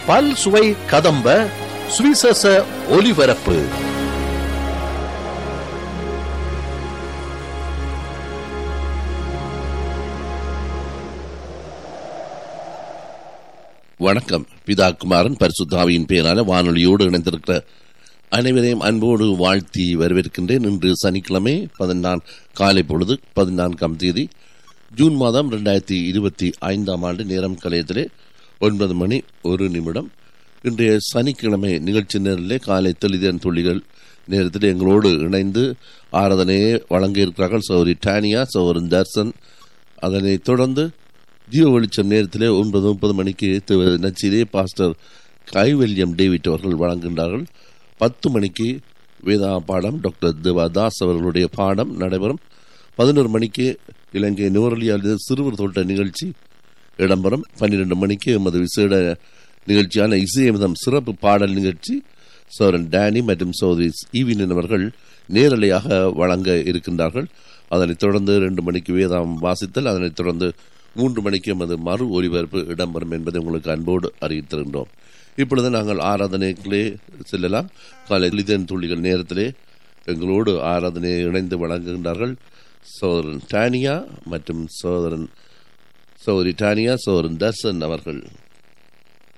பல் சுவை கதம்ப சுவிசேஷ ஒலிபரப்பு வணக்கம் பிதா குமாரன் பரிசுத்தாவியின் பெயரான வானொலியோடு இணைந்திருக்கிற அனைவரையும் அன்போடு வாழ்த்தி வரவேற்கின்றேன் இன்று சனிக்கிழமை பதினான் காலை பொழுது பதினான்காம் தேதி ஜூன் மாதம் ரெண்டாயிரத்தி இருபத்தி ஐந்தாம் ஆண்டு நேரம் கலையத்திலே ஒன்பது மணி ஒரு நிமிடம் இன்றைய சனிக்கிழமை நிகழ்ச்சி நேரிலே காலை தெளிதன் துளிகள் நேரத்தில் எங்களோடு இணைந்து ஆராதனையை வழங்க இருக்கிறார்கள் சௌரி டானியா சௌரன் தர்சன் அதனைத் தொடர்ந்து ஜீவ வெளிச்சம் நேரத்திலே ஒன்பது முப்பது மணிக்கு திரு நச்சிலே பாஸ்டர் கைவல்யம் டேவிட் அவர்கள் வழங்குகின்றார்கள் பத்து மணிக்கு வேதா பாடம் டாக்டர் தேவாதாஸ் அவர்களுடைய பாடம் நடைபெறும் பதினோரு மணிக்கு இலங்கை நுவரலியால் சிறுவர் தோட்ட நிகழ்ச்சி இடம்பெறும் பன்னிரண்டு மணிக்கு எமது விசேட நிகழ்ச்சியான இசையமிதம் சிறப்பு பாடல் நிகழ்ச்சி சோரன் டேனி மற்றும் சௌதரி ஈவினின் அவர்கள் நேரலையாக வழங்க இருக்கின்றார்கள் அதனைத் தொடர்ந்து ரெண்டு மணிக்கு வேதாம் வாசித்தல் அதனைத் தொடர்ந்து மூன்று மணிக்கு எமது மறு ஒலிபரப்பு இடம்பெறும் என்பதை உங்களுக்கு அன்போடு அறிவித்திருந்தோம் இப்பொழுது நாங்கள் ஆராதனைகளே செல்லலாம் காலை லிதன் துள்ளிகள் நேரத்திலே எங்களோடு ஆராதனையை இணைந்து வழங்குகின்றார்கள் சோதரன் டானியா மற்றும் சோதரன் சௌரி டானியா சோதரன் தர்சன் அவர்கள்